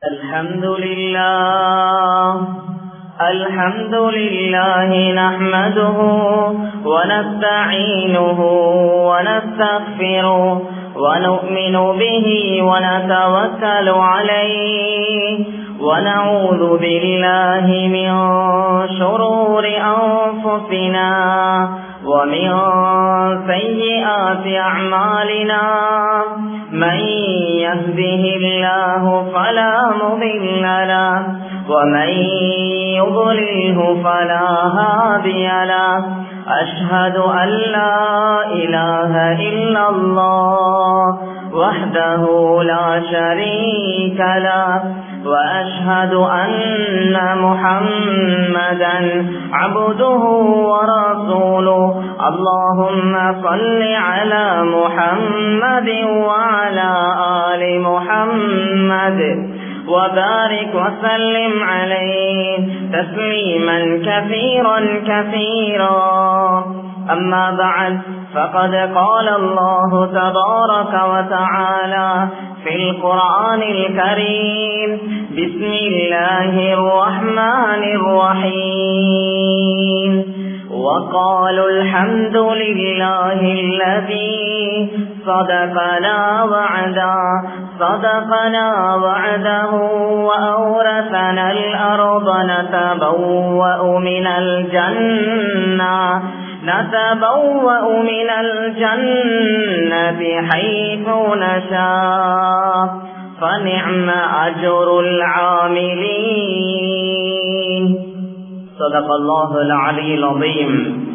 الحمد لله الحمد لله نحمده ونستعينه ونستغفره ونؤمن به ونتوكل عليه ونعوذ بالله من شرور أنفسنا ومن سيئات أعمالنا من يهده الله فلا مضل له ومن يضلله فلا هادي له أشهد أن لا إله إلا الله وحده لا شريك له وأشهد أن محمدا عبده ورسوله اللهم صل على محمد وعلى آل محمد وبارك وسلم عليه تسليما كثيرا كثيرا أما بعد فقد قال الله تبارك وتعالى في القرآن الكريم بسم الله الرحمن الرحيم وقالوا الحمد لله الذي صدقنا وعدا صدقنا وعده وأورثنا الأرض نتبوأ من الجنة نتبوأ من الجنة حيث نشاء فنعم أجر العاملين صدق الله العلي العظيم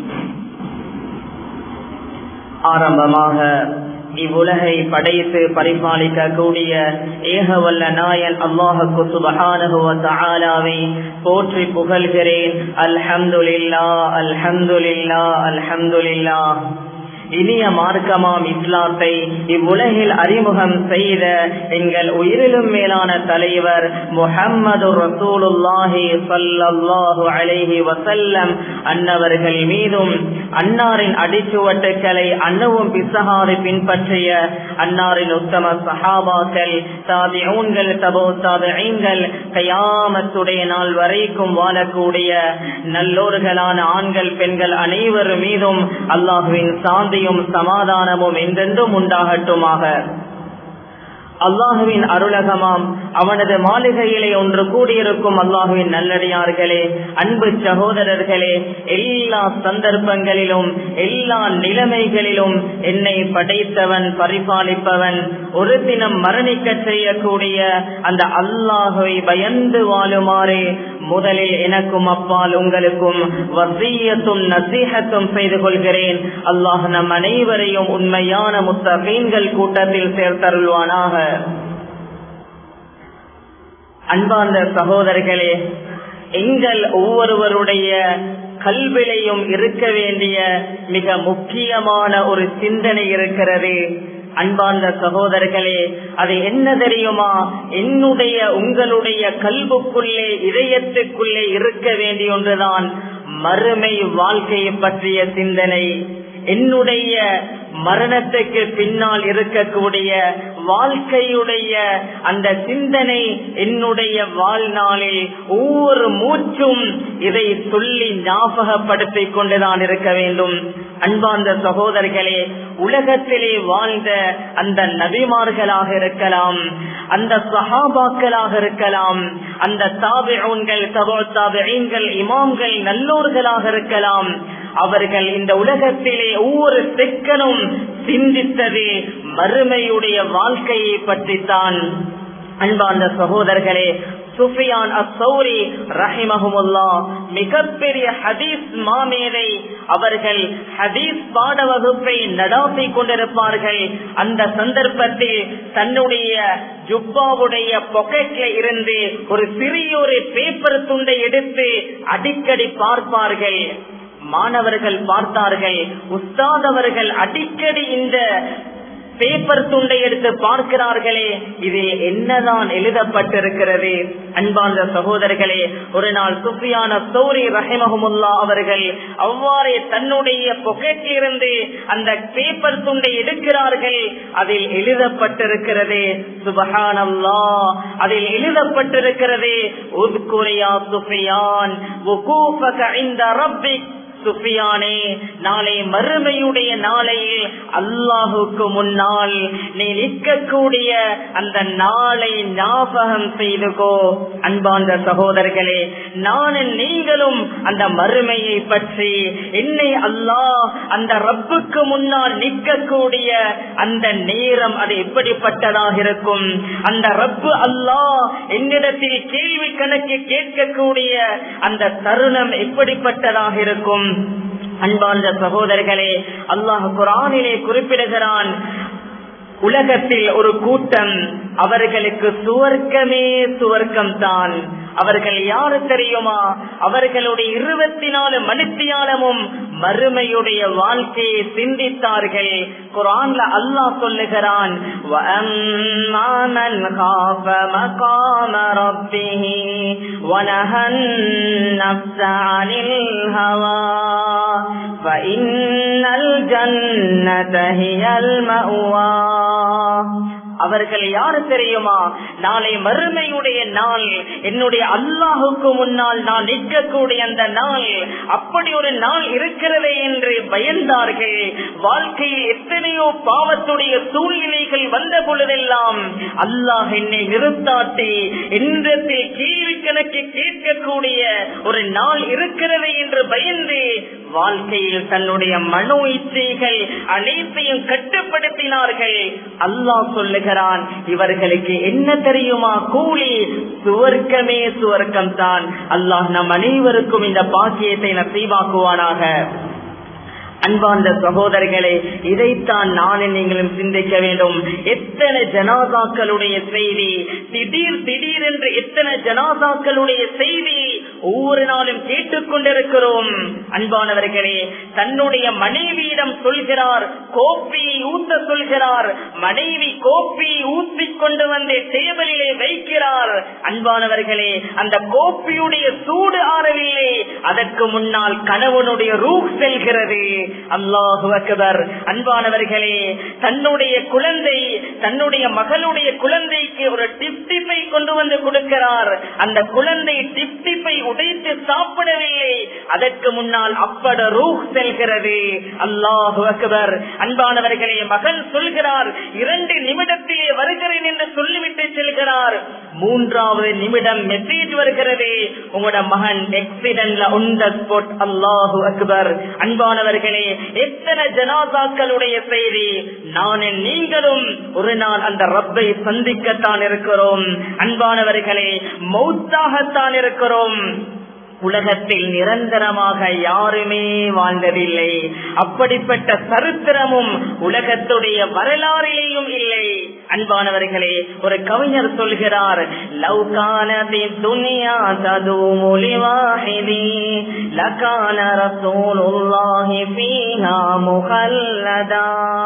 ஆரம்பமாக இவ்வுலகை படைத்து பரிபாலிக்க கூடிய ஏகவல்ல நாயன் அல்லாஹுக்கு சுபகானுவை போற்றி புகழ்கிறேன் அல்ஹம்துலில்லா அல்ஹம்துலில்லா அல்ஹம்துலில்லா இனிய மார்க்கமாம் இஸ்லாத்தை இவ்வுலகில் அறிமுகம் செய்த எங்கள் உயிரிலும் மேலான தலைவர் முஹம்மது ரசூலுல்லாஹி சல்லல்லாஹு அலைஹி வசல்லம் அன்னவர்கள் மீதும் அன்னாரின் அடிச்சுவட்டுக்களை அன்னவும் பிசகாறு பின்பற்றிய அன்னாரின் உத்தம சஹாபாக்கள் தாபிஊன்கள் தபோ தாபிகள் கயாமத்துடைய நாள் வரைக்கும் வாழக்கூடிய நல்லோர்களான ஆண்கள் பெண்கள் அனைவர் மீதும் அல்லாஹுவின் சாந்தி சாந்தியும் சமாதானமும் என்றென்றும் உண்டாகட்டுமாக அல்லாஹுவின் அருளகமாம் அவனது மாளிகையிலே ஒன்று கூடியிருக்கும் அல்லாஹுவின் நல்லடியார்களே அன்பு சகோதரர்களே எல்லா சந்தர்ப்பங்களிலும் எல்லா நிலைமைகளிலும் என்னை படைத்தவன் பரிபாலிப்பவன் ஒரு தினம் மரணிக்க செய்யக்கூடிய அந்த அல்லாஹுவை பயந்து வாழுமாறு முதலில் எனக்கும் அப்பால் உங்களுக்கும் வசியத்தும் நசீகத்தும் செய்து கொள்கிறேன் அல்லாஹ் நம் அனைவரையும் உண்மையான முத்தகீன்கள் கூட்டத்தில் சேர்த்தருள்வானாக அன்பார்ந்த சகோதரர்களே எங்கள் ஒவ்வொருவருடைய கல்விலையும் இருக்க வேண்டிய மிக முக்கியமான ஒரு சிந்தனை இருக்கிறது அன்பார்ந்த சகோதரர்களே அது என்ன தெரியுமா என்னுடைய உங்களுடைய கல்வுக்குள்ளே இதயத்துக்குள்ளே இருக்க வேண்டிய ஒன்றுதான் மறுமை வாழ்க்கையை பற்றிய சிந்தனை என்னுடைய மரணத்துக்கு பின்னால் இருக்கக்கூடிய வாழ்க்கையுடைய அந்த சிந்தனை என்னுடைய வாழ்நாளில் ஒவ்வொரு மூச்சும் இதை சொல்லி ஞாபகப்படுத்திக் கொண்டுதான் இருக்க வேண்டும் அன்பார்ந்த சகோதரர்களே உலகத்திலே வாழ்ந்த அந்த நபிமார்களாக இருக்கலாம் அந்த சஹாபாக்களாக இருக்கலாம் அந்த தாபிகள் தபோ தாபிகள் இமாம்கள் நல்லோர்களாக இருக்கலாம் அவர்கள் இந்த உலகத்திலே ஒவ்வொரு செக்கனும் சிந்தித்தது மறுமையுடைய வாழ்க்கையை பற்றித்தான் அன்பார்ந்த சகோதரர்களே சுஃபியான் அசௌரி ரஹிமஹமுல்லா மிகப்பெரிய ஹதீஸ் மாமேதை அவர்கள் ஹதீஸ் பாட வகுப்பை நடாத்தி கொண்டிருப்பார்கள் அந்த சந்தர்ப்பத்தில் தன்னுடைய ஜுப்பாவுடைய பொக்கெட்ல இருந்து ஒரு சிறிய ஒரு பேப்பர் துண்டை எடுத்து அடிக்கடி பார்ப்பார்கள் மாணவர்கள் பார்த்தார்கள் உஸ்தாதவர்கள் அடிக்கடி இந்த பேப்பர் துண்டை எடுத்து பார்க்கிறார்களே இதில் என்னதான் எழுதப்பட்டிருக்கிறது அன்பார்ந்த சகோதரர்களே ஒரு நாள் சுஃபியான சௌரி ரஹிமஹமுல்லா அவர்கள் அவ்வாறே தன்னுடைய பொக்கெட்டிலிருந்து அந்த பேப்பர் துண்டை எடுக்கிறார்கள் அதில் எழுதப்பட்டிருக்கிறது சுபஹானல்லா அதில் எழுதப்பட்டிருக்கிறது உத்குரியா சுஃபியான் வுகூஃபக இந்த ரப்பிக் சுஃபியானே நாளை மறுமையுடைய நாளையில் அல்லாஹுக்கு முன்னால் நீ நிற்கக்கூடிய அந்த நாளை ஞாபகம் செய்துகோ அன்பார்ந்த சகோதரர்களே நானும் நீங்களும் அந்த மறுமையை பற்றி என்னை அல்லாஹ் அந்த ரப்புக்கு முன்னால் நிற்கக்கூடிய அந்த நேரம் அது எப்படிப்பட்டதாக இருக்கும் அந்த ரப்பு அல்லாஹ் என்னிடத்தில் கேள்வி கணக்கு கேட்கக்கூடிய அந்த தருணம் எப்படிப்பட்டதாக இருக்கும் அன்பார்ந்த சகோதரர்களே அல்லாஹ் குரானிலே குறிப்பிடுகிறான் உலகத்தில் ஒரு கூட்டம் அவர்களுக்கு சுவர்க்கமே சுவர்க்கம் தான் அவர்கள் யாரு தெரியுமா அவர்களுடைய இருபத்தி நாலு மணித்தியாலமும் மறுமையுடைய வாழ்க்கையை சிந்தித்தார்கள் குரான்ல அல்லாஹ் சொல்லுகிறான் وَأَمَّا مَنْ خَافَ مَقَامَ رَبِّهِ وَنَهَى النَّفْسَ عَنِ الْهَوَى فَإِنَّ الْجَنَّةَ هِيَ الْمَأْوَى அவர்கள் யாரு தெரியுமா நாளை மறுமையுடைய நாள் என்னுடைய அல்லாஹுக்கு முன்னால் நான் நிற்கக்கூடிய அந்த நாள் அப்படி ஒரு நாள் இருக்கிறதே என்று பயந்தார்கள் வாழ்க்கையில் எத்தனையோ பாவத்துடைய சூழ்நிலைகள் வந்த பொழுதெல்லாம் அல்லாஹ் என்னை நிறுத்தாட்டி என்றத்தில் கேள்வி கணக்கு கேட்கக்கூடிய ஒரு நாள் இருக்கிறது என்று பயந்து வாழ்க்கையில் தன்னுடைய மனோ இச்சைகள் அனைத்தையும் கட்டுப்படுத்தினார்கள் அல்லாஹ் சொல்லுகிறான் இவர்களுக்கு என்ன தெரியுமா கூலி சுவர்க்கமே சுவர்க்கம் தான் அல்லாஹ் நம் அனைவருக்கும் இந்த பாக்கியத்தை நசீவாக்குவானாக அன்பார்ந்த சகோதரர்களே இதைத்தான் நானும் நீங்களும் சிந்திக்க வேண்டும் எத்தனை ஜனாதாக்களுடைய செய்தி திடீர் திடீர் என்று எத்தனை ஜனாதாக்களுடைய செய்தி ஒவ்வொரு நாளும் கேட்டுக்கொண்டிருக்கிறோம் அன்பானவர்களே தன்னுடைய மனைவியிடம் சொல்கிறார் கோப்பியை ஊத்த சொல்கிறார் மனைவி கோப்பியை ஊத்தி கொண்டு வந்து டேபிளிலே வைக்கிறார் அன்பானவர்களே அந்த கோப்பியுடைய சூடு ஆறவில்லை அதற்கு முன்னால் கணவனுடைய ரூக் செல்கிறது அல்லாஹு அக்பர் அன்பானவர்களே தன்னுடைய குழந்தை தன்னுடைய மகளுடைய குழந்தைக்கு ஒரு டிப்டிப்பை கொண்டு வந்து கொடுக்கிறார் அந்த குழந்தை டிப்டிப்பை உடைத்து சாப்பிடவில்லை அதற்கு முன்னால் அப்பட ரூஹ் செல்கிறது அல்லாஹு அக்பர் அன்பானவர்களே மகன் சொல்கிறார் இரண்டு நிமிடத்திலே வருகிறேன் என்று சொல்லிவிட்டு செல்கிறார் மூன்றாவது நிமிடம் மெசேஜ் வருகிறது உங்களோட மகன் எக்ஸிடென்ட்ல உண்ட ஸ்பாட் அல்லாஹு அக்பர் அன்பானவர்களே எத்தனை ஜனாதாக்களுடைய செய்தி நான் நீங்களும் ஒரு நாள் அந்த ரப்பை சந்திக்கத்தான் இருக்கிறோம் அன்பானவர்களே மௌத்தாகத்தான் இருக்கிறோம் உலகத்தில் நிரந்தரமாக யாருமே வாழ்ந்ததில்லை அப்படிப்பட்ட சரித்திரமும் உலகத்துடைய வரலாறிலேயும் இல்லை அன்பானவர்களே ஒரு கவிஞர் சொல்கிறார் லவ்கானதி துனியா ததூமுலி வாஹிதி லகான ரசூலுல்லாஹி ஃபீஹா முஹல்லதா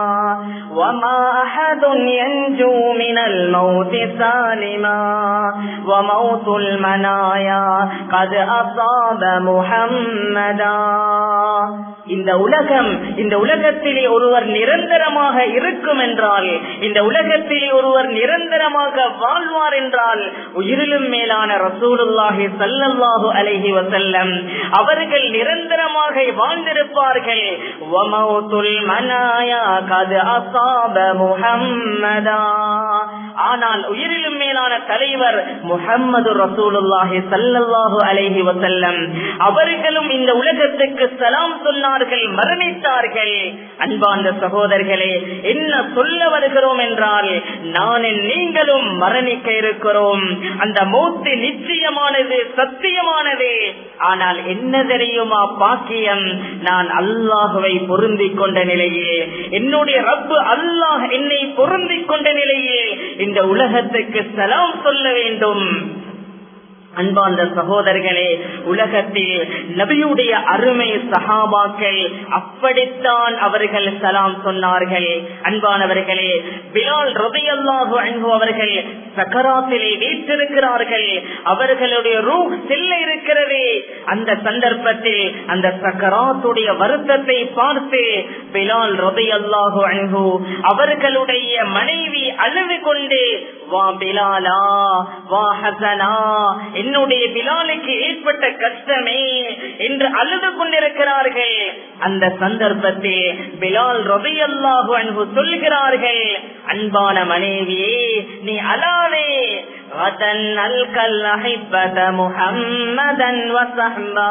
وما أحد ينجو من الموت سالما وموت المنايا قد أصاب محمدا இந்த உலகம் இந்த உலகத்திலே ஒருவர் நிரந்தரமாக இருக்கும் என்றால் இந்த உலகத்திலே ஒருவர் நிரந்தரமாக வாழ்வார் என்றால் உயிரிலும் மேலான ரசூலுல்லாஹி சல்லல்லாஹு அலைஹி வசல்லம் அவர்கள் நிரந்தரமாக வாழ்ந்திருப்பார்கள் வமௌத்துல் மனாயா கது அசாப முஹம்மதா ஆனால் உயிரிலும் மேலான தலைவர் முஹம்மது ரசூலுல்லாஹி சல்லல்லாஹு அலைஹி வசல்லம் அவர்களும் இந்த உலகத்துக்கு சலாம் சொன்னார்கள் மரணித்தார்கள் அன்பார்ந்த சகோதரர்களே என்ன சொல்ல வருகிறோம் என்றால் நான் நீங்களும் மரணிக்க இருக்கிறோம் அந்த மௌத்து நிச்சயமானது சத்தியமானது ஆனால் என்ன தெரியுமா பாக்கியம் நான் அல்லாஹுவை பொருந்திக் கொண்ட நிலையே என்னுடைய ரப்பு அல்லாஹ் என்னை பொருந்திக் கொண்ட நிலையே இந்த உலகத்துக்கு சலாம் சொல்ல வேண்டும் அன்பார்ந்த சகோதரர்களே உலகத்தில் நபியுடைய அருமை சகாபாக்கள் அப்படித்தான் அவர்கள் சலாம் சொன்னார்கள் அன்பானவர்களே பிலால் ரதையல்லாஹு அன்பு அவர்கள் சக்கராத்திலே வீற்றிருக்கிறார்கள் அவர்களுடைய ரூ செல்ல இருக்கிறதே அந்த சந்தர்ப்பத்தில் அந்த சக்கராத்துடைய வருத்தத்தை பார்த்து பிலால் ரதையல்லாஹு அன்பு அவர்களுடைய மனைவி அழுது கொண்டு வா பிலாலா வா ஹசனா என்னுடைய பிலாலுக்கு ஏற்பட்ட கஷ்டமே என்று அழுது கொண்டிருக்கிறார்கள் அந்த சந்தர்ப்பத்தில் பிலால் ரொதையல்லாஹு அன்பு சொல்கிறார்கள் அன்பான மனைவியே நீ அலாவே غدا نلقى الأحبة محمدا وصحبا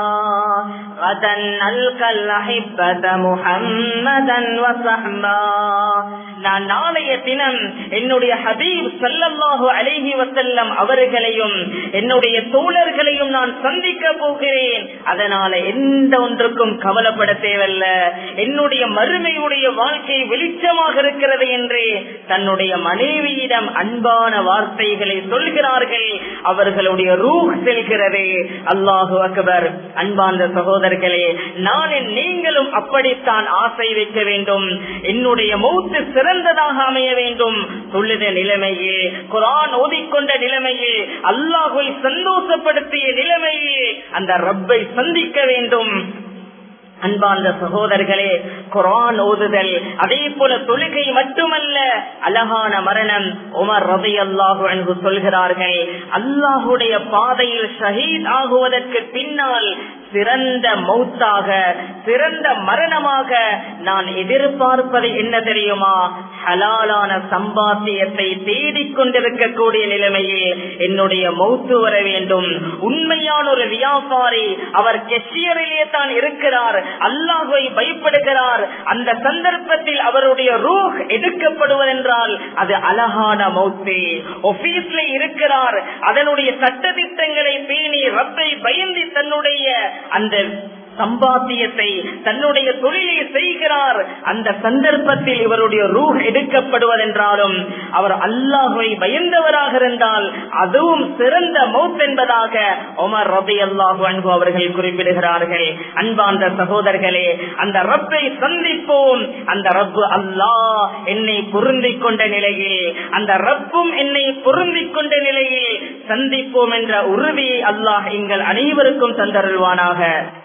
غدا نلقى الأحبة محمدا وصحبا நான் நாளைய தினம் என்னுடைய ஹபீப் சல்லல்லாஹு அலைஹி வசல்லம் அவர்களையும் என்னுடைய தோழர்களையும் நான் சந்திக்க போகிறேன் அதனால எந்த ஒன்றுக்கும் கவலைப்பட தேவையில்ல என்னுடைய மறுமையுடைய வாழ்க்கை வெளிச்சமாக இருக்கிறது என்று தன்னுடைய மனைவியிடம் அன்பான வார்த்தைகளை சொல்கிறார்கள் அவர்களுடைய ரூஹ் செல்கிறது அல்லாஹு அக்பர் அன்பார்ந்த சகோதரர்களே நான் நீங்களும் அப்படித்தான் ஆசை வைக்க வேண்டும் என்னுடைய மௌத்து சிறந்ததாக அமைய வேண்டும் சொல்லுத நிலைமையில் குரான் ஓதிக்கொண்ட நிலைமையில் அல்லாஹை சந்தோஷப்படுத்திய நிலைமையில் அந்த ரப்பை சந்திக்க வேண்டும் அன்பார்ந்த சகோதரர்களே குரான் ஓதுதல் அதே போல தொழுகை மட்டுமல்ல அழகான மரணம் உமர் ரதை அல்லாஹு என்று சொல்கிறார்கள் அல்லாஹுடைய பாதையில் ஷஹீத் ஆகுவதற்கு பின்னால் சிறந்த மௌத்தாக சிறந்த மரணமாக நான் எதிர்பார்ப்பது என்ன தெரியுமா ஹலாலான சம்பாத்தியத்தை தேடிக் கொண்டிருக்கக்கூடிய நிலைமையில் என்னுடைய மௌத்து வர வேண்டும் உண்மையான ஒரு வியாபாரி அவர் கெஷியரிலே தான் இருக்கிறார் அல்லாஹை பயப்படுகிறார் அந்த சந்தர்ப்பத்தில் அவருடைய ரூஹ் எடுக்கப்படுவதென்றால் அது அழகான மௌத்து ஒபீஸ்ல இருக்கிறார் அதனுடைய சட்டத்திட்டங்களை பேணி ரப்பை பயந்து தன்னுடைய அந்த சம்பாத்தியத்தை தன்னுடைய தொழிலை செய்கிறார் அந்த சந்தர்ப்பத்தில் இவருடைய ரூஹ் எடுக்கப்படுவதென்றாலும் அவர் அல்லாஹை பயந்தவராக இருந்தால் அதுவும் சிறந்த மௌத் என்பதாக ஒமர் ரபி அல்லாஹு அன்பு அவர்கள் குறிப்பிடுகிறார்கள் அன்பார்ந்த சகோதரர்களே அந்த ரப்பை சந்திப்போம் அந்த ரப்பு அல்லாஹ் என்னை பொருந்திக் கொண்ட நிலையில் அந்த ரப்பும் என்னை பொருந்திக் கொண்ட நிலையில் சந்திப்போம் என்ற உறுதியை அல்லாஹ் எங்கள் அனைவருக்கும் தந்தருள்வானாக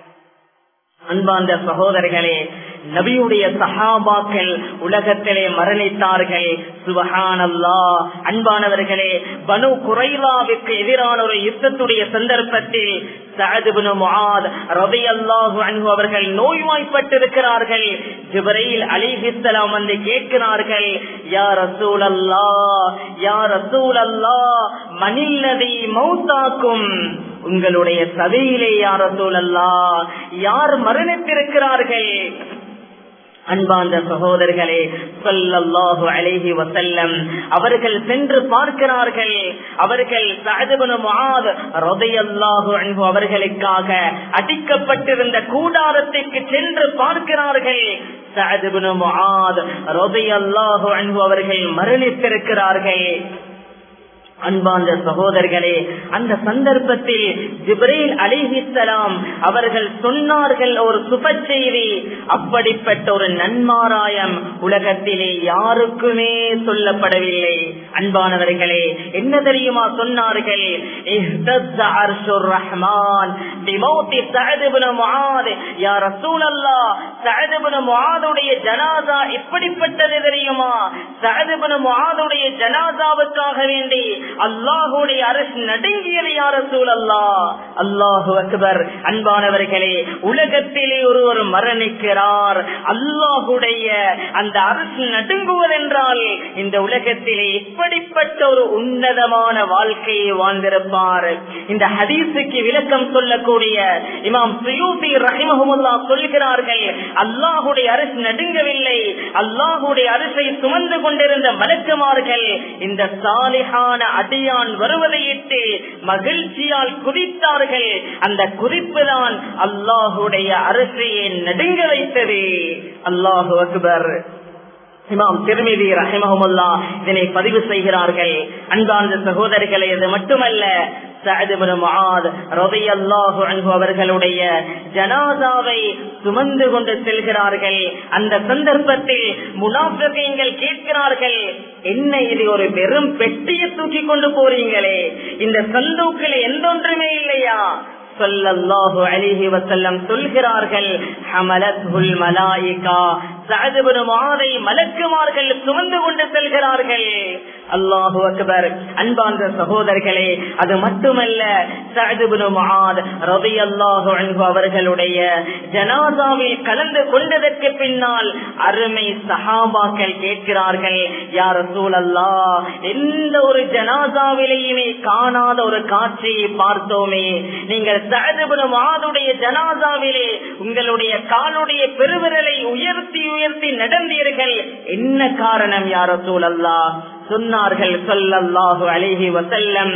அன்பார்ந்த சகோதரர்களே நபியுடைய சஹாபாக்கள் உலகத்திலே மரணித்தார்கள் சுபஹானல்லா அன்பானவர்களே பனு குறைலாவுக்கு எதிரான ஒரு யுத்தத்துடைய சந்தர்ப்பத்தில் அவர்கள் நோய்வாய்ப்பட்டிருக்கிறார்கள் ஜிபரையில் அலிஹிஸ்லாம் வந்து கேட்கிறார்கள் யார் ரசூல் அல்லா யார் ரசூல் அல்லா மனில்லதை மௌத்தாக்கும் உங்களுடைய சபையிலே யார் ரசூல் அல்லா யார் மரணித்திருக்கிறார்கள் அன்பார்ந்த சகோதரர்களே சொல்லல்லாஹு அலைஹி வசல்லம் அவர்கள் சென்று பார்க்கிறார்கள் அவர்கள் அன்பு அவர்களுக்காக அடிக்கப்பட்டிருந்த கூடாரத்திற்கு சென்று பார்க்கிறார்கள் அன்பு அவர்கள் மரணித்திருக்கிறார்கள் அன்பார்ந்த சகோதரர்களே அந்த சந்தர்ப்பத்தில் ஜிப்ரேல் அலிஹிசலாம் அவர்கள் சொன்னார்கள் ஒரு சுப செய்தி அப்படிப்பட்ட ஒரு நன்மாராயம் உலகத்திலே யாருக்குமே சொல்லப்படவில்லை அன்பானவர்களே என்ன தெரியுமா சொன்னார்கள் ரஹ்மான் ஜனாதா எப்படிப்பட்டது தெரியுமா சஹதுடைய ஜனாதாவுக்காக வேண்டி அல்லாஹுடைய அரசு நடுங்கியது யார சூழல்லா அல்லாஹு அக்பர் அன்பானவர்களே உலகத்திலே ஒருவர் மரணிக்கிறார் அல்லாஹுடைய அந்த அரசு நடுங்குவதென்றால் இந்த உலகத்திலே இப்படிப்பட்ட ஒரு உன்னதமான வாழ்க்கையை வாழ்ந்திருப்பார் இந்த ஹதீஸுக்கு விளக்கம் சொல்லக்கூடிய இமாம் சுயூபி ரஹிமஹமுல்லா சொல்கிறார்கள் அல்லாஹுடைய அரசு நடுங்கவில்லை அல்லாஹுடைய அரசை சுமந்து கொண்டிருந்த மலக்குமார்கள் இந்த சாலிஹான அடியான் வருவதையிட்டு மகிழ்ச்சியால் குதித்தார்கள் அந்த குதிப்பு தான் அல்லாஹுடைய அரசையை நடுங்க வைத்தது அல்லாஹு அக்பர் இமாம் திருமிதி ரஹிமஹமுல்லா இதனை பதிவு செய்கிறார்கள் அன்பார்ந்த சகோதரிகளை அது மட்டுமல்ல அவர்களுடைய ஜனாதாவை சுமந்து கொண்டு செல்கிறார்கள் அந்த சந்தர்ப்பத்தில் முனாஃபிகங்கள் கேட்கிறார்கள் என்ன இது ஒரு பெரும் பெட்டியை தூக்கி கொண்டு போறீங்களே இந்த சந்தூக்கில் எந்த ஒன்றுமே இல்லையா சொல்லல்லாஹு அலிஹி வசல்லம் சொல்கிறார்கள் ஹமலத்துல் மலாயிகா சஅதுபுன் மாதை மலக்குமார்கள் சுமந்து கொண்டு செல்கிறார்கள் அல்லாஹு அக்பர் அன்பார்ந்த சகோதரர்களே அது மட்டுமல்ல சஅதுபுன் முஆத் ரலியல்லாஹு அன்ஹு அவர்களுடைய ஜனாசாவில் கலந்து கொண்டதற்கு பின்னால் அருமை சஹாபாக்கள் கேட்கிறார்கள் யார் ரசூலல்லாஹ் எந்த ஒரு ஜனாசாவிலேயுமே காணாத ஒரு காட்சியை பார்த்தோமே நீங்கள் சஅதுபுன் முஆதுடைய ஜனாசாவிலே உங்களுடைய காலுடைய பெருவிரலை உயர்த்தி உயர்த்தி நடந்தீர்கள் என்ன காரணம் யார் ரசூலல்லாஹ் சொன்னார்கள் சொல்லல்லாஹு அலைஹி வசல்லம்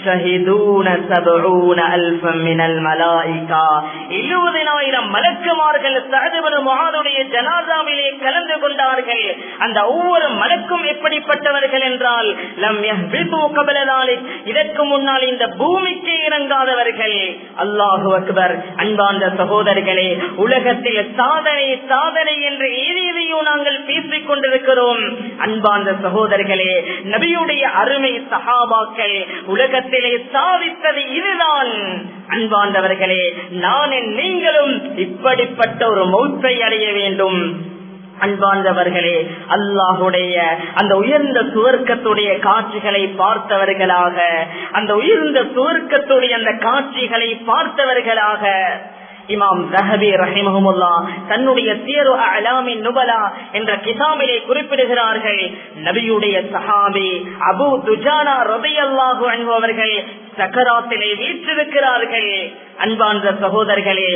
ஷஹிதூன சபூன அல்ஃபம் மினல் மலாயிகா எழுபதினாயிரம் மலக்குமார்கள் சஹதுபன் முகாதுடைய ஜனாசாவிலே கலந்து கொண்டார்கள் அந்த ஒவ்வொரு மலக்கும் எப்படிப்பட்டவர்கள் என்றால் லம் யஹ்பிது கபல தாலிக் இதற்கு முன்னால் இந்த பூமிக்கு இறங்காதவர்கள் அல்லாஹு அக்பர் அன்பார்ந்த சகோதரர்களே உலகத்தில் சாதனை சாதனை என்று ஏதேதையோ நாங்கள் பேசிக் கொண்டிருக்கிறோம் அன்பார்ந்த சகோதரர்களே நபியுடைய அருமை சகாபாக்கள் உலகத்திலே சாதித்தது இதுதான் அன்பாண்டவர்களே நான் நீங்களும் இப்படிப்பட்ட ஒரு மௌத்தை அடைய வேண்டும் அன்பார்ந்தவர்களே அல்லாஹுடைய அந்த உயர்ந்த சுவர்க்கத்துடைய காட்சிகளை பார்த்தவர்களாக அந்த உயர்ந்த சுவர்க்கத்துடைய அந்த காட்சிகளை பார்த்தவர்களாக இமாம் ரஹபி ரஹிமஹமுல்லா தன்னுடைய சியரு அலாமின் நுபலா என்ற கிசாமிலே குறிப்பிடுகிறார்கள் நபியுடைய சஹாபி அபு துஜானா ரதையல்லாஹு அன்பவர்கள் சக்கராத்திலே வீற்றிருக்கிறார்கள் அன்பான்ற சகோதரர்களே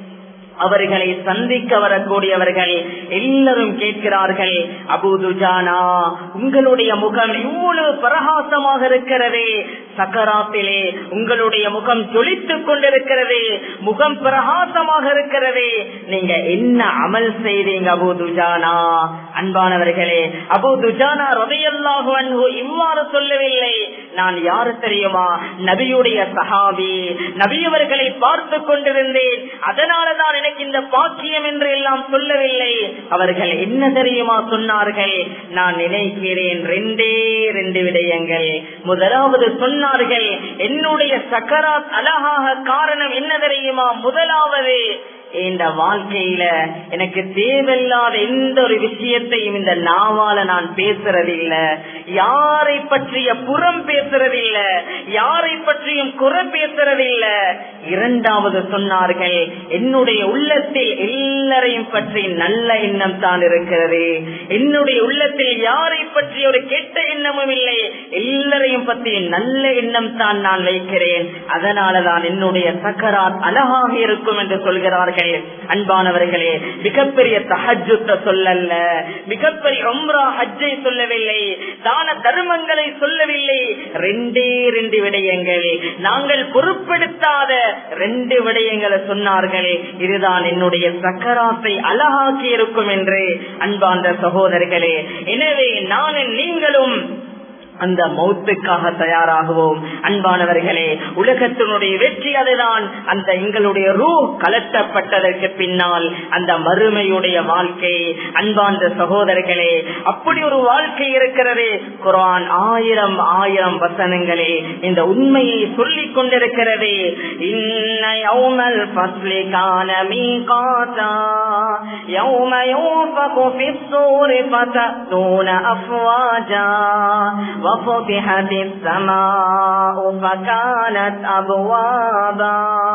அவர்களை சந்திக்க வரக்கூடியவர்கள் எல்லாரும் கேட்கிறார்கள் அபுதுஜானா உங்களுடைய முகம் இவ்வளவு பிரகாசமாக இருக்கிறது சக்கராத்திலே உங்களுடைய முகம் ஜொலித்துக் கொண்டிருக்கிறது முகம் பிரகாசமாக இருக்கிறது நீங்க என்ன அமல் செய்தீங்க அபுதுஜானா அன்பானவர்களே அபுதுஜானா ரொதையல்லாக அன்பு இவ்வாறு சொல்லவில்லை நான் யாரு தெரியுமா நபியுடைய சஹாபி நபியவர்களை பார்த்து கொண்டிருந்தேன் அதனாலதான் எனக்கு இந்த பாக்கியம் என்று எல்லாம் சொல்லவில்லை அவர்கள் என்ன தெரியுமா சொன்னார்கள் நான் நினைக்கிறேன் ரெண்டே ரெண்டு விடயங்கள் முதலாவது சொன்னார்கள் என்னுடைய சக்கராத் அழகாக காரணம் என்ன தெரியுமா முதலாவது இந்த வாழ்க்கையில எனக்கு தேவையில்லாத எந்த ஒரு விஷயத்தையும் இந்த நாவால நான் பேசுறதில்ல யாரை பற்றிய புறம் பேசுறதில்ல யாரை பற்றியும் குறை பேசுறதில்ல இரண்டாவது சொன்னார்கள் என்னுடைய உள்ளத்தில் எல்லாரையும் பற்றி நல்ல எண்ணம் தான் இருக்கிறது என்னுடைய உள்ளத்தில் யாரை பற்றி ஒரு கெட்ட எண்ணமும் இல்லை எல்லாரையும் பற்றி நல்ல எண்ணம் தான் நான் வைக்கிறேன் அதனாலதான் என்னுடைய சக்கராத் அழகாக இருக்கும் என்று சொல்கிறார்கள் அன்பானவர்களே மிகப்பெரிய தஹஜுத்த சொல்லல்ல மிகப்பெரிய ஒம்ரா ஹஜ்ஜை சொல்லவில்லை தான தர்மங்களை சொல்லவில்லை ரெண்டே ரெண்டு விடயங்கள் நாங்கள் பொருட்படுத்தாத ரெண்டு விடயங்களை சொன்னார்கள் இதுதான் என்னுடைய சக்கராத்தை அழகாக்கி இருக்கும் என்று அன்பார்ந்த சகோதரர்களே எனவே நான் நீங்களும் அந்த மௌத்துக்காக தயாராகுவோம் அன்பானவர்களே உலகத்தினுடைய வெற்றி அதுதான் அந்த எங்களுடைய ரூ கலட்டப்பட்டதற்கு பின்னால் அந்த மறுமையுடைய வாழ்க்கை அன்பார்ந்த சகோதரர்களே அப்படி ஒரு வாழ்க்கை இருக்கிறது குரான் ஆயிரம் ஆயிரம் வசனங்களே இந்த உண்மையை சொல்லிக் கொண்டிருக்கிறது இன்னல் பஸ்லிகான மீகாதா يوم ينفق في الصور فتأتون أفواجا وفتحت السماء فكانت أبوابا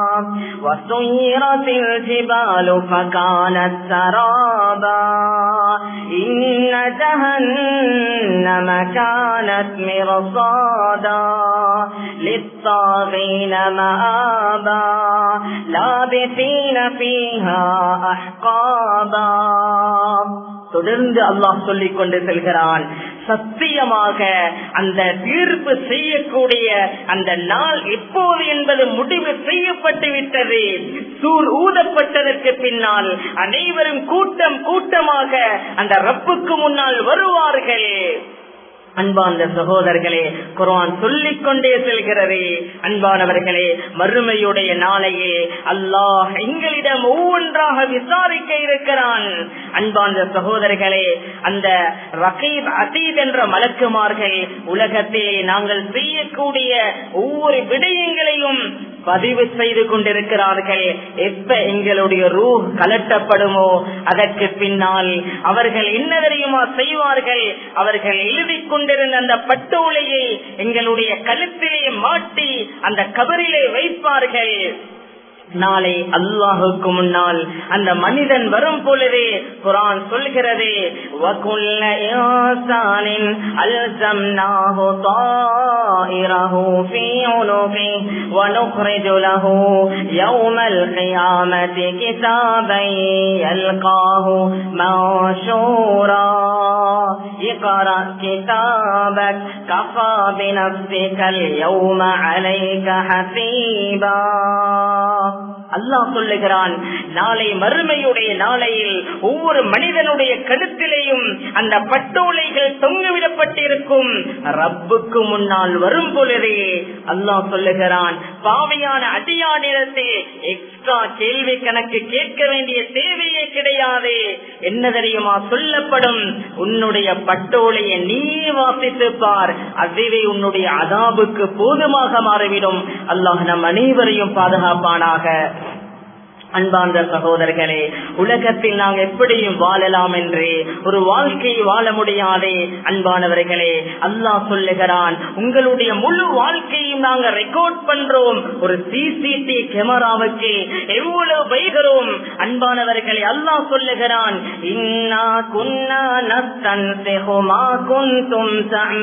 وسيرت الجبال فكانت سرابا إن جهنم كانت مرصادا للطاغين مآبا لابثين فيها أحقابا தொடர்ந்து அல்லாஹ் சொல்லிக் கொண்டு செல்கிறான் சத்தியமாக அந்த தீர்ப்பு செய்யக்கூடிய அந்த நாள் எப்போது என்பது முடிவு செய்யப்பட்டு விட்டது சூர் ஊதப்பட்டதற்கு பின்னால் அனைவரும் கூட்டம் கூட்டமாக அந்த ரப்புக்கு முன்னால் வருவார்கள் அன்பார்ந்த சகோதரர்களே குரான் சொல்லிக் கொண்டே செல்கிறது அன்பானவர்களே மறுமையுடைய நாளையே அல்லாஹ் எங்களிடம் ஒவ்வொன்றாக விசாரிக்க இருக்கிறான் அன்பார்ந்த சகோதரர்களே அந்த ரகீப் அதீத் என்ற மலக்குமார்கள் உலகத்திலே நாங்கள் செய்யக்கூடிய ஒவ்வொரு விடயங்களையும் பதிவு செய்து கொண்டிருக்கிறார்கள் எப்ப எங்களுடைய ரூ கலட்டப்படுமோ அதற்கு பின்னால் அவர்கள் என்ன தெரியுமா செய்வார்கள் அவர்கள் எழுதி கொண்டிருந்த அந்த பட்டோலையை எங்களுடைய கழுத்திலே மாட்டி அந்த கபரிலே வைப்பார்கள் நாளை அல்லாஹுக்கு முன்னால் அந்த மனிதன் வரும் பொழுதே குரான் சொல்கிறது وَكُلَّ إِنسَانٍ أَلْزَمْنَاهُ طَائِرَهُ فِي عُنُقِهِ وَنُخْرِجُ لَهُ يَوْمَ الْقِيَامَةِ كِتَابًا يَلْقَاهُ مَنشُورًا اقرأ كتابك كفى بنفسك اليوم عليك حسيبا அல்லாஹ் சொல்லுகிறான் நாளை மறுமையுடைய நாளையில் ஒவ்வொரு மனிதனுடைய கழுத்திலேயும் அந்த பட்டோலைகள் தொங்குவிடப்பட்டிருக்கும் ரப்புக்கு முன்னால் வரும் பொழுதே அல்லாஹ் சொல்லுகிறான் பாவையான அடியானிடத்தில் எக்ஸ்ட்ரா கேள்வி கணக்கு கேட்க வேண்டிய தேவையே கிடையாது என்ன தெரியுமா சொல்லப்படும் உன்னுடைய பட்டோலையை நீ வாசித்து பார் அதுவே உன்னுடைய அதாபுக்கு போதுமாக மாறிவிடும் அல்லாஹ் நம் அனைவரையும் பாதுகாப்பானாக அன்பார்ந்த சகோதரர்களே உலகத்தில் நாங்கள் எப்படியும் வாழலாம் என்று ஒரு வாழ்க்கையை வாழ முடியாதே அன்பானவர்களே அல்லாஹ் சொல்லுகிறான் உங்களுடைய முழு வாழ்க்கையும் நாங்க ரெக்கார்ட் பண்றோம் ஒரு சிசிடி கேமராவுக்கு எவ்வளவு வைகிறோம் அன்பானவர்களே அல்லாஹ் சொல்லுகிறான் இன்னா குன்னா நஸ்தன்சிஹுமா குந்தும்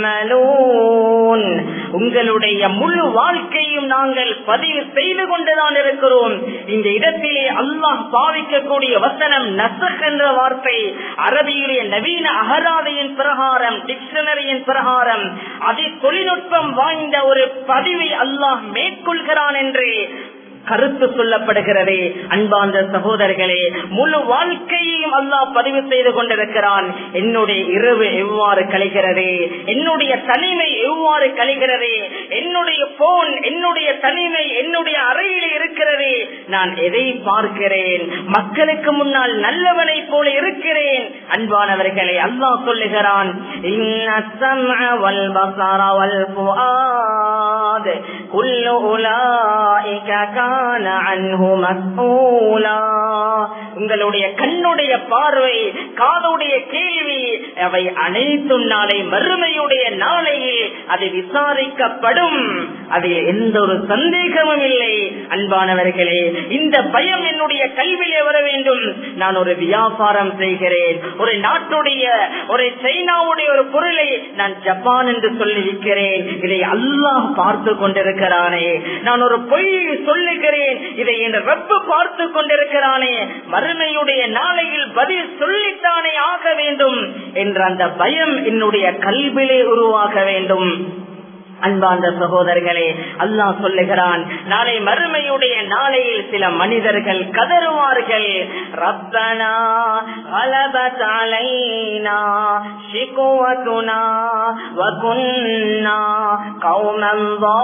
தஅமலூன் உங்களுடைய முழு வாழ்க்கையும் நாங்கள் பதிவு செய்து கொண்டுதான் இருக்கிறோம் இந்த இடத்திலே அல்லாஹ் பாவிக்கக்கூடிய வசனம் நசக் என்ற வார்த்தை அரபியுடைய நவீன அகராதையின் பிரகாரம் டிக்ஷனரியின் பிரகாரம் அதை தொழில்நுட்பம் வாய்ந்த ஒரு பதிவை அல்லாஹ் மேற்கொள்கிறான் என்று கருத்து சொல்லப்படுகிறது அன்பார்ந்த சகோதரர்களே முழு வாழ்க்கையையும் அல்லாஹ் பதிவு செய்து கொண்டிருக்கிறான் என்னுடைய இரவு எவ்வாறு கழிகிறது என்னுடைய தனிமை எவ்வாறு கழிகிறது என்னுடைய போன் என்னுடைய தனிமை என்னுடைய அறையில் இருக்கிறது நான் எதை பார்க்கிறேன் மக்களுக்கு முன்னால் நல்லவனை போல இருக்கிறேன் அன்பானவர்களே அல்லாஹ் சொல்லுகிறான் உங்களுடைய கண்ணுடைய பார்வை காதுடைய கேள்வி அவை அனைத்தும் நாளை மறுமையுடைய நாளையில் அது விசாரிக்கப்படும் அதில் எந்த ஒரு சந்தேகமும் இல்லை அன்பானவர்களே இந்த பயம் என்னுடைய கல்வியிலே வர வேண்டும் நான் ஒரு வியாபாரம் செய்கிறேன் ஒரு நாட்டுடைய ஒரு சைனாவுடைய ஒரு பொருளை நான் ஜப்பான் என்று சொல்லி விற்கிறேன் இதை அல்லாஹ் பார்த்து கொண்டிருக்கிறானே நான் ஒரு பொய் சொல்லுகிறேன் இதை என் ரப்பு பார்த்து கொண்டிருக்கிறானே மறுமையுடைய நாளையில் பதில் சொல்லித்தானே ஆக வேண்டும் என்ற அந்த பயம் என்னுடைய கல்விலே உருவாக வேண்டும் அன்பார்ந்த சகோதரர்களே அல்லாஹ் சொல்லுகிறான் நாளை மறுமையுடைய நாளையில் சில மனிதர்கள் கதறுவார்கள் ரப்பனா غلبت علينا شقوتنا وكنا قوما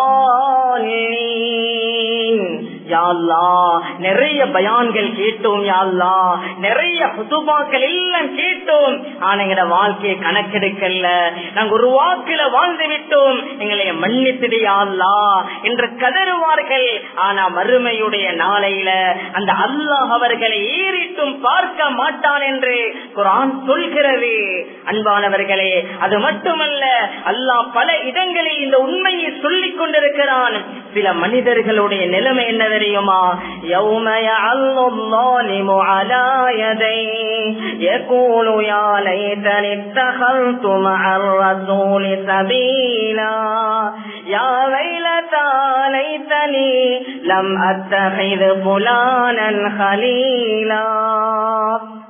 ضالين நிறைய பயான்கள் கேட்டோம் யாழ்லா நிறைய புதுபாக்கள் எல்லாம் கேட்டோம் ஆனா எங்கட வாழ்க்கையை கணக்கெடுக்கல நாங்க ஒரு வாக்குல வாழ்ந்து விட்டோம் எங்களை மன்னித்திடையாள்லா என்று கதறுவார்கள் ஆனா மறுமையுடைய நாளையில அந்த அல்லாஹ் அவர்களை ஏறிட்டும் பார்க்க மாட்டான் என்று குரான் சொல்கிறது அன்பானவர்களே அது மட்டுமல்ல அல்லாஹ் பல இடங்களில் இந்த உண்மையை சொல்லிக் கொண்டிருக்கிறான் சில மனிதர்களுடைய நிலைமை என்ன தெரியுமா يوم يعل الظالم على يديه يقول يا ليتني اتخذت مع الرسول سبيلا يا ويلتى ليتني لم اتخذ فلانا خليلا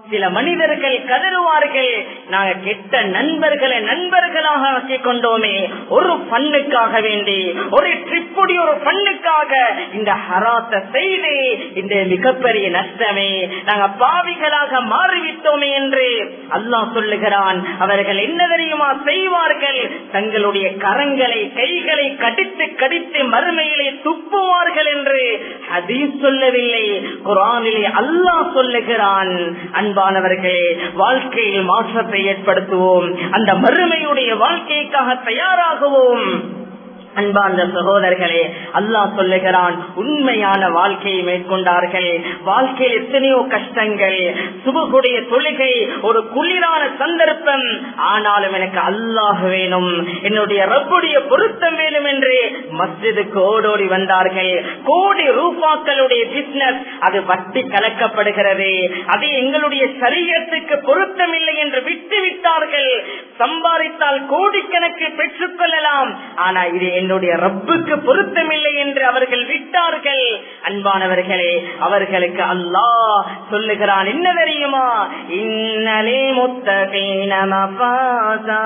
சில மனிதர்கள் கதறுவார்கள் நாங்க கெட்ட நண்பர்களை நண்பர்களாக ஆக்கிக் கொண்டோமே ஒரு பண்ணுக்காக வேண்டி ஒரு ட்ரிப்புடி ஒரு பண்ணுக்காக இந்த ஹராத்த செய்து இந்த மிகப்பெரிய நஷ்டமே நாங்க பாவிகளாக மாறிவிட்டோமே என்று அல்லாஹ் சொல்லுகிறான் அவர்கள் என்ன தெரியுமா செய்வார்கள் தங்களுடைய கரங்களை கைகளை கடித்து கடித்து மறுமையிலே துப்புவார்கள் என்று ஹதீஸ் சொல்லவில்லை குரானிலே அல்லாஹ் சொல்லுகிறான் அன்பானவர்களே வாழ்க்கையில் மாற்றத்தை ஏற்படுத்துவோம் அந்த மறுமையுடைய வாழ்க்கைக்காக தயாராகுவோம் அன்பார்ந்த சகோதரர்களே அல்லாஹ் சொல்லுகிறான் உண்மையான வாழ்க்கையை மேற்கொண்டார்கள் வாழ்க்கையில் எத்தனையோ கஷ்டங்கள் சுபகுடைய தொழுகை ஒரு குளிரான சந்தர்ப்பம் ஆனாலும் எனக்கு அல்லாஹ் வேணும் என்னுடைய ரப்புடைய பொருத்தம் வேணும் என்று மஸ்ஜிதுக்கு ஓடோடி வந்தார்கள் கோடி ரூபாக்களுடைய பிசினஸ் அது வட்டி கலக்கப்படுகிறது அது எங்களுடைய சரீரத்துக்கு பொருத்தம் இல்லை என்று விட்டு விட்டார்கள் சம்பாதித்தால் கோடிக்கணக்கு பெற்றுக் கொள்ளலாம் ஆனா இது என்னுடைய ரப்புக்கு பொருத்தமில்லை என்று அவர்கள் விட்டார்கள் அன்பானவர்களே அவர்களுக்கு அல்லாஹ் சொல்லுகிறான் என்ன தெரியுமா இன்னலே முத்தகீன மஃபாஸா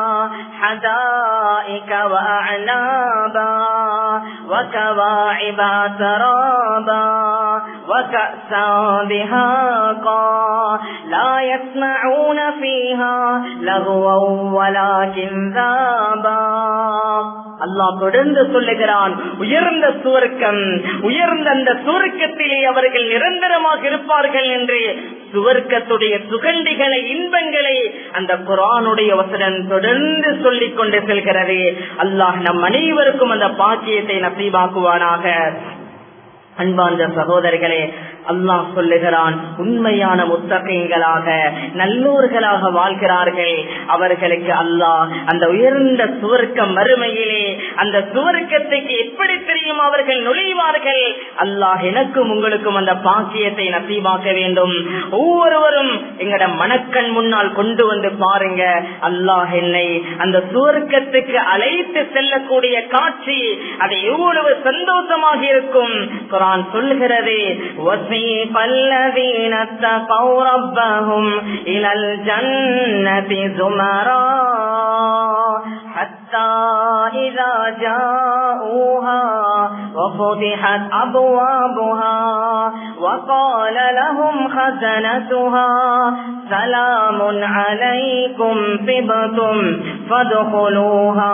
حدائق وأعنابا وكواعب ترابا وكأسا دهاقا لا يسمعون فيها لغوا ولا كذابا அல்லாஹ் தொடர்ந்து சொல்லுகிறான் உயர்ந்த சுவர்க்கம் உயர்ந்த அந்த சுவர்க்கத்திலே அவர்கள் நிரந்தரமாக இருப்பார்கள் என்று சுவர்க்கத்துடைய சுகண்டிகளை இன்பங்களை அந்த குரானுடைய வசனம் தொடர்ந்து சொல்லிக் கொண்டு செல்கிறது அல்லாஹ் நம் அனைவருக்கும் அந்த பாக்கியத்தை நசீபாக்குவானாக அன்பார்ந்த சகோதரர்களே அல்லாஹ் சொல்லுகிறான் உண்மையான முத்தகைங்களாக நல்லோர்களாக வாழ்கிறார்கள் அவர்களுக்கு அல்லாஹ் அந்த உயர்ந்த சுவர்க்க மறுமையிலே அந்த சுவர்க்கத்துக்கு எப்படி தெரியும் அவர்கள் நுழைவார்கள் அல்லாஹ் எனக்கும் உங்களுக்கும் அந்த பாக்கியத்தை நசீவாக்க வேண்டும் ஒவ்வொருவரும் எங்கட மனக்கண் முன்னால் கொண்டு வந்து பாருங்க அல்லாஹ் என்னை அந்த சுவர்க்கத்துக்கு அழைத்து செல்லக்கூடிய காட்சி அது எவ்வளவு சந்தோஷமாக இருக்கும் குரான் சொல்லுகிறது وَسِيقَ الَّذِينَ اتَّقَوْا رَبَّهُمْ إِلَى الْجَنَّةِ زُمَرًا حَتَّى إِذَا جَاءُوهَا وَفُتِحَتْ أَبْوَابُهَا وَقَالَ لَهُمْ خَزَنَتُهَا سَلَامٌ عَلَيْكُمْ طِبْتُمْ فَادْخُلُوهَا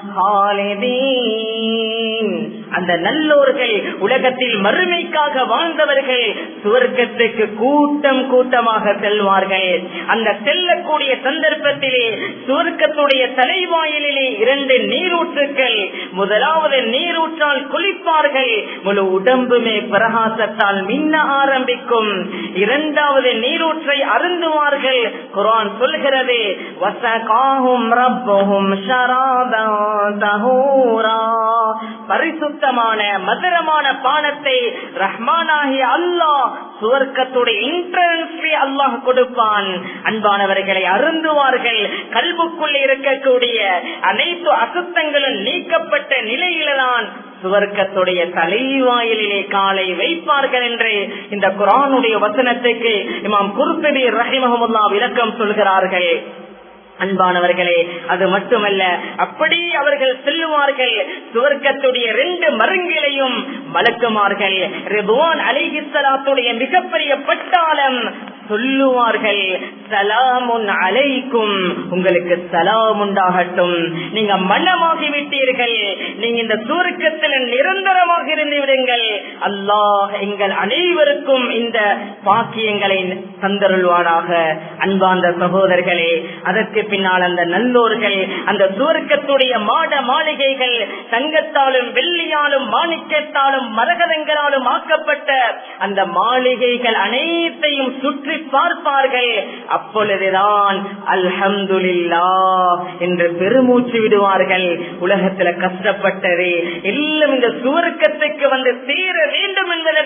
خَالِدِينَ அந்த நல்லோர்கள் உலகத்தில் மறுமைக்காக வாழ்ந்தவர்கள் சுவர்க்கத்துக்கு கூட்டம் கூட்டமாக செல்வார்கள் அந்த செல்லக்கூடிய சந்தர்ப்பத்திலே சுவர்க்கத்துடைய தலைவாயிலே இரண்டு நீரூற்றுக்கள் முதலாவது நீரூற்றால் குளிப்பார்கள் முழு உடம்புமே பிரகாசத்தால் மின்ன ஆரம்பிக்கும் இரண்டாவது நீரூற்றை அருந்துவார்கள் குரான் சொல்கிறது வசகாகும் ரப்புகும் ஷராபம் தஹூரா பரிசுத்தமான மதுரமான பானத்தை ரஹ்மானாகிய அல்லாஹ் சுவர்க்கத்துடைய இன்ட்ரன்ஸ்லி அல்லாஹ் கொடுப்பான் அன்பானவர்களை அருந்துவார்கள் கல்புக்குள் இருக்கக்கூடிய அனைத்து அசுத்தங்களும் நீக்கப்பட்ட நிலையில்தான் சுவர்க்கத்துடைய தலைவாயிலே காலை வைப்பார்கள் என்று இந்த குரானுடைய வசனத்துக்கு இமாம் குருத்தபி ரஹிமஹமுல்லா விளக்கம் சொல்கிறார்கள் அன்பானவர்களே அது மட்டுமல்ல அப்படி அவர்கள் செல்லுவார்கள் சுவர்க்கத்துடைய ரெண்டு மருங்கிலையும் வளர்க்குமார்கள் ரிதுவான் அலிஹிஸ்லாத்துடைய மிகப்பெரிய பட்டாளம் சொல்லுவார்கள் சலாமுன் அலைக்கும் உங்களுக்கு சலாம் உண்டாகட்டும் நீங்க மன்னமாகி விட்டீர்கள் நீங்க இந்த சுவர்க்கத்தில் நிரந்தரமாக இருந்து விடுங்கள் அல்லாஹ் எங்கள் அனைவருக்கும் இந்த பாக்கியங்களை தந்தருள்வானாக அன்பார்ந்த சகோதரர்களே அதற்கு பின்னால் அந்த நல்லோர்கள் அந்த சுவர்க்கத்துடைய மாட மாளிகைகள் தங்கத்தாலும் வெள்ளியாலும் மாணிக்கத்தாலும் மரகதங்களாலும் ஆக்கப்பட்ட அந்த மாளிகைகள் அனைத்தையும் சுற்றி பார்ப்பார்கள் அப்பொழுதுதான் அல்ஹம்துலில்லா என்று பெருமூச்சு விடுவார்கள் உலகத்துல கஷ்டப்பட்டது எல்லாம் இந்த சுவர்க்கத்துக்கு வந்து சேர வேண்டும் என்பதற்கு தான்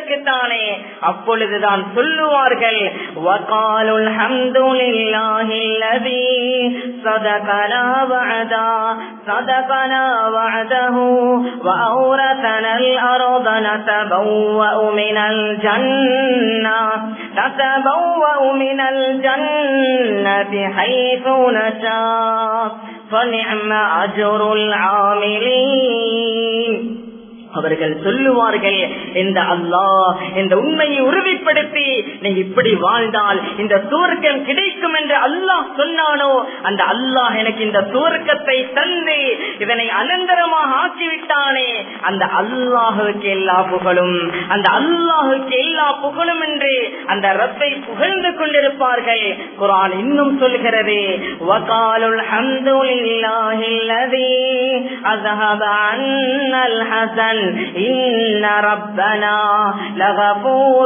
இருக்கிறானே அப்பொழுதுதான் சொல்லுவார்கள் وقالوا الحمد لله الذي صدقنا وعدا صدقنا وعده وأورثنا الأرض نتبوأ من الجنة نتبوأ من الجنة حيث نشاء فنعم أجر العاملين அவர்கள் சொல்லுவார்கள் இந்த அல்லாஹ் இந்த உண்மையை உறுதிப்படுத்தி நீங்க இப்படி வாழ்ந்தால் இந்த சுவர்க்கம் கிடைக்கும் என்று அல்லாஹ் சொன்னானோ அந்த அல்லாஹ் எனக்கு இந்த சுவர்க்கத்தை தந்து இதனை அனந்தரமாக ஆக்கிவிட்டானே அந்த அல்லாஹுக்கு எல்லா புகழும் அந்த அல்லாஹுக்கு எல்லா புகழும் என்று அந்த ரப்பை புகழ்ந்து கொண்டிருப்பார்கள் குரான் இன்னும் சொல்கிறது வகாலுல் ஹம்துலில்லாஹில்லதி அஸ்ஹப அன்னல் ஹஸன் إن ربنا لغفور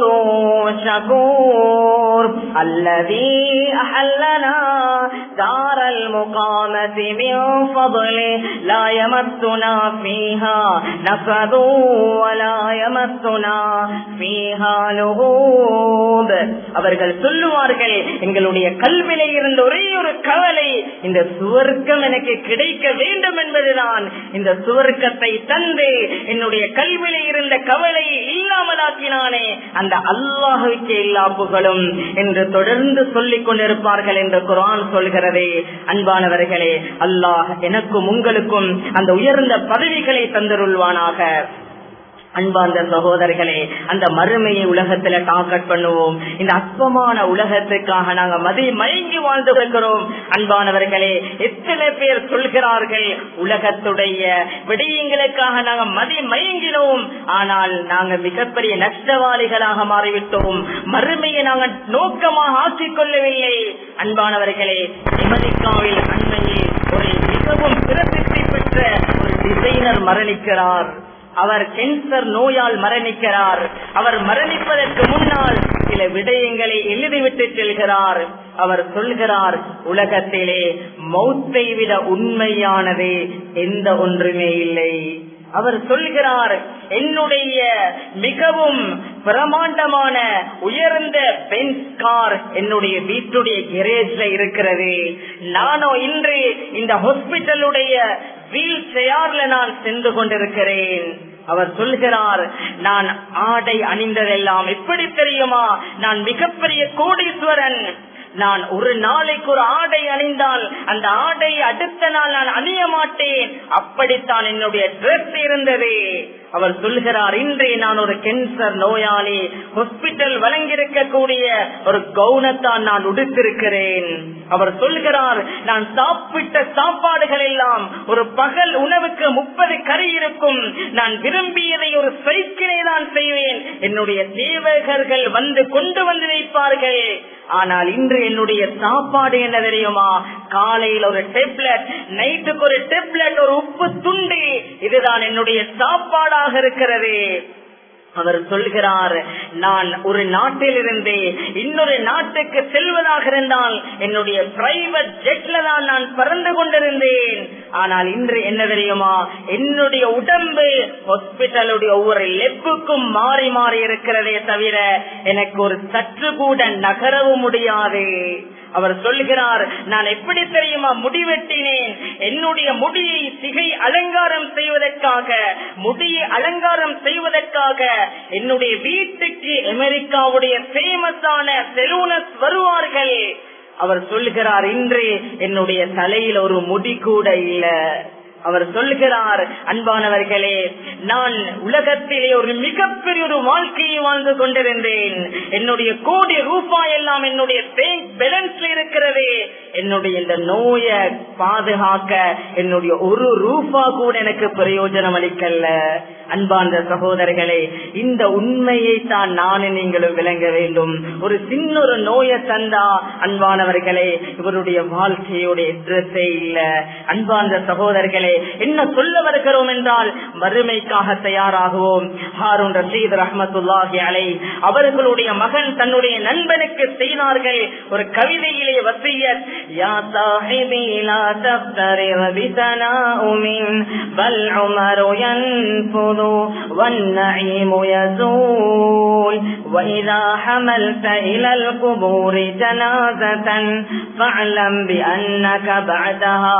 شكور الذي أحلنا دار المقامة من فضله لا يمسنا فيها نفذ ولا يمسنا فيها لغوب அவர்கள் சொல்லுவார்கள் எங்களுடைய கல்வியில இருந்த ஒரே ஒரு கவலை இந்த சுவர்க்கம் எனக்கு கிடைக்க வேண்டும் என்பதுதான் இந்த சுவர்க்கத்தை தந்து என்னுடைய கல்வியில இருந்த கவலையை இல்லாமலாக்கினானே அந்த அல்லாஹுக்கு எல்லா புகழும் என்று தொடர்ந்து சொல்லிக் கொண்டிருப்பார்கள் என்று குரான் சொல்கிறதே அன்பானவர்களே அல்லாஹ் எனக்கும் உங்களுக்கும் அந்த உயர்ந்த பதவிகளை தந்தருள்வானாக அன்பார்ந்த சகோதரர்களே அந்த மறுமையை உலகத்துல டாக்கட் பண்ணுவோம் இந்த அற்பமான உலகத்துக்காக நாங்க மதி மயங்கி வாழ்ந்து வருகிறோம் அன்பானவர்களே எத்தனை பேர் சொல்கிறார்கள் உலகத்துடைய விடயங்களுக்காக நாங்க மதி மயங்கினோம் ஆனால் நாங்க மிகப்பெரிய நஷ்டவாளிகளாக மாறிவிட்டோம் மறுமையை நாங்கள் நோக்கமாக ஆக்கிக் கொள்ளவில்லை அன்பானவர்களே அமெரிக்காவில் அண்மையில் ஒரு மிகவும் பிரசித்தி பெற்ற ஒரு டிசைனர் மரணிக்கிறார் அவர் கேன்சர் நோயால் மரணிக்கிறார் அவர் மரணிப்பதற்கு முன்னால் சில விடயங்களை எழுதிவிட்டு செல்கிறார் அவர் சொல்கிறார் உலகத்திலே மௌத்தை விட உண்மையானது எந்த ஒன்றுமே இல்லை அவர் சொல்கிறார் என்னுடைய மிகவும் பிரமாண்டமான உயர்ந்த பென்ஸ் கார் என்னுடைய வீட்டுடைய கெரேஜ்ல இருக்கிறது நானோ இன்று இந்த ஹாஸ்பிட்டலுடைய வீல் சேர்ல நான் சென்று கொண்டிருக்கிறேன் அவர் சொல்கிறார் நான் ஆடை அணிந்ததெல்லாம் எப்படி தெரியுமா நான் மிகப்பெரிய கோடீஸ்வரன் நான் ஒரு நாளைக்கு ஒரு ஆடை அணிந்தால் அந்த ஆடை அடுத்த நாள் நான் அணிய மாட்டேன் அப்படித்தான் என்னுடைய ட்ரெஸ் இருந்தது அவர் சொல்கிறார் இன்றே நான் ஒரு கேன்சர் நோயாளி ஹாஸ்பிட்டல் வழங்கியிருக்கக்கூடிய ஒரு கவுனத்தான் நான் உடுத்திருக்கிறேன் அவர் சொல்கிறார் நான் சாப்பிட்ட சாப்பாடுகள் எல்லாம் ஒரு பகல் உணவுக்கு முப்பது கறி இருக்கும் நான் விரும்பியதை ஒரு சைக்கிளை தான் செய்வேன் என்னுடைய சேவகர்கள் வந்து கொண்டு வந்து வைப்பார்கள் ஆனால் இன்று என்னுடைய சாப்பாடு என்ன தெரியுமா காலையில் ஒரு டெப்லெட் நைட்டுக்கு ஒரு டெப்லெட் ஒரு உப்பு துண்டு இதுதான் என்னுடைய சாப்பாடாக இருக்கிறது அவர் சொல்கிறார் நான் ஒரு நாட்டிலிருந்து இன்னொரு நாட்டுக்கு செல்வதாக இருந்தால் என்னுடைய பிரைவேட் ஜெட்ல தான் நான் பறந்து கொண்டிருந்தேன் ஆனால் இன்று என்ன தெரியுமா என்னுடைய உடம்பு ஹாஸ்பிட்டலுடைய ஒவ்வொரு லெப்புக்கும் மாறி மாறி இருக்கிறதே தவிர எனக்கு ஒரு சற்று கூட நகரவும் முடியாது அவர் சொல்கிறார் நான் எப்படி தெரியுமா முடிவெட்டினேன் என்னுடைய முடியை சிகை அலங்காரம் செய்வதற்காக முடியை அலங்காரம் செய்வதற்காக என்னுடைய வீட்டுக்கு அமெரிக்காவுடைய பேமஸான செலூனஸ் வருவார்கள் அவர் சொல்கிறார் இன்று என்னுடைய தலையில் ஒரு முடி கூட இல்ல அவர் சொல்கிறார் அன்பானவர்களே நான் உலகத்திலே ஒரு மிகப்பெரிய ஒரு வாழ்க்கையை வாழ்ந்து கொண்டிருந்தேன் என்னுடைய கோடி ரூபாய் எல்லாம் என்னுடைய பேங்க் பேலன்ஸ்ல இருக்கிறது என்னுடைய இந்த நோயை பாதுகாக்க என்னுடைய ஒரு ரூபா கூட எனக்கு பிரயோஜனம் அளிக்கல அன்பார்ந்த சகோதரர்களே இந்த உண்மையை தான் நானும் நீங்களும் விளங்க வேண்டும் ஒரு சின்ன ஒரு நோயை தந்தா அன்பானவர்களே இவருடைய வாழ்க்கையுடைய ட்ரெஸ்ஸே இல்ல அன்பார்ந்த சகோதரர்களே என்ன சொல்ல வருகிறோம் என்றால் மறுமைக்காக தயாராகுவோம் ஹாரூன் ரஷீத் ரஹமத்துல்லாஹி அலை அவர்களுடைய மகன் தன்னுடைய நண்பனுக்கு செய்தார்கள் ஒரு கவிதையிலே வசியத் யா சாஹிபி லா தஃப்தரிர் பிதனாஉமின் பல் உமரு யன்ஃபுது والنعيم يزول وإذا حملت إلى القبور جنازة فاعلم بأنك بعدها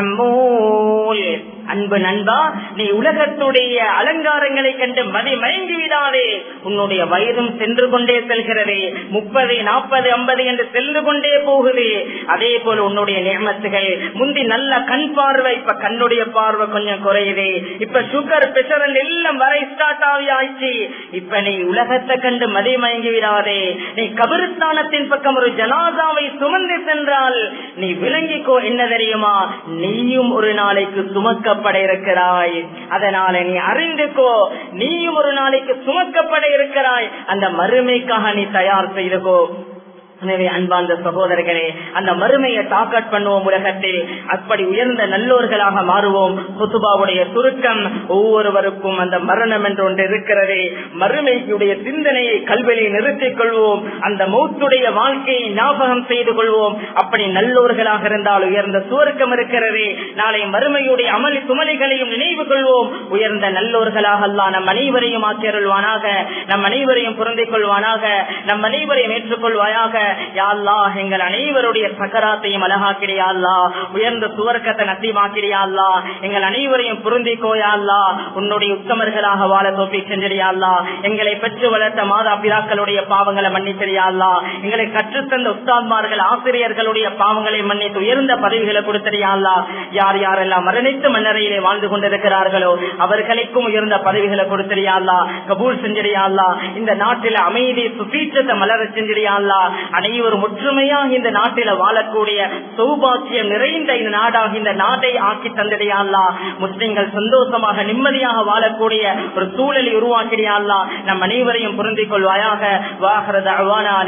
محمول அன்பு நண்பா நீ உலகத்துடைய அலங்காரங்களை கண்டு மதி மயங்கி விடாதே உன்னுடைய வயதும் சென்று கொண்டே செல்கிறது முப்பது நாற்பது ஐம்பது என்று சென்று கொண்டே போகுது அதே போல உன்னுடைய நியமத்துகள் முந்தி நல்ல கண் பார்வை இப்ப கண்ணுடைய பார்வை கொஞ்சம் குறையுது இப்ப சுகர் பிரஷர் எல்லாம் வரை ஸ்டார்ட் ஆகி ஆயிடுச்சு இப்ப நீ உலகத்தை கண்டு மதி மயங்கி விடாதே நீ கபிரஸ்தானத்தின் பக்கம் ஒரு ஜனாதாவை சுமந்து சென்றால் நீ விளங்கிக்கோ என்ன தெரியுமா நீயும் ஒரு நாளைக்கு சுமக்க சுமக்கப்பட இருக்கிறாய் அதனால நீ அறிந்துக்கோ நீயும் ஒரு நாளைக்கு சுமக்கப்பட இருக்கிறாய் அந்த மறுமைக்காக நீ தயார் செய்துக்கோ எனவே அன்பார்ந்த சகோதரர்களே அந்த மறுமையை தாக்கட் பண்ணுவோம் உலகத்தில் அப்படி உயர்ந்த நல்லோர்களாக மாறுவோம் குத்துபாவுடைய சுருக்கம் ஒவ்வொருவருக்கும் அந்த மரணம் என்று ஒன்று இருக்கிறது மறுமையுடைய சிந்தனையை கல்வியை நிறுத்திக் கொள்வோம் அந்த மௌத்துடைய வாழ்க்கையை ஞாபகம் செய்து கொள்வோம் அப்படி நல்லோர்களாக இருந்தால் உயர்ந்த சுவர்க்கம் இருக்கிறது நாளை மறுமையுடைய அமளி சுமலிகளையும் நினைவு கொள்வோம் உயர்ந்த நல்லோர்களாக அல்லா நம் அனைவரையும் ஆக்கியருள்வானாக நம் அனைவரையும் பொருந்திக் கொள்வானாக நம் அனைவரையும் ஏற்றுக்கொள்வாயாக யாழ்லா எங்கள் அனைவருடைய சக்கராத்தையும் அழகாக்கிறியாள்லா உயர்ந்த சுவர்க்கத்தை நத்தியமாக்கிறியாள்லா எங்கள் அனைவரையும் பொருந்திக்கோயாள்லா உன்னுடைய உத்தமர்களாக வாழ தோப்பி செஞ்சிரியாள்லா எங்களை பெற்று வளர்த்த மாதா பிதாக்களுடைய பாவங்களை மன்னித்திரியாள்லா எங்களை கற்றுத்தந்த உஸ்தான்மார்கள் ஆசிரியர்களுடைய பாவங்களை மன்னித்து உயர்ந்த பதவிகளை கொடுத்திரியாள்லா யார் யாரெல்லாம் மரணித்து மன்னரையிலே வாழ்ந்து கொண்டிருக்கிறார்களோ அவர்களுக்கும் உயர்ந்த பதவிகளை கொடுத்திரியாள்லா கபூல் செஞ்சிரியாள்லா இந்த நாட்டில் அமைதி சுபீட்சத்தை மலர செஞ்சிரியாள்லா அனைவரும் ஒற்றுமையாக இந்த நாட்டில வாழக்கூடிய சௌபாக்கியம் நிறைந்த இந்த நாடாக இந்த நாட்டை ஆக்கி தந்திடையாள்லா முஸ்லிம்கள் சந்தோஷமாக நிம்மதியாக வாழக்கூடிய ஒரு சூழலை உருவாக்கிறியாள்லா நம் அனைவரையும் புரிந்து கொள்வாயாக வாகரத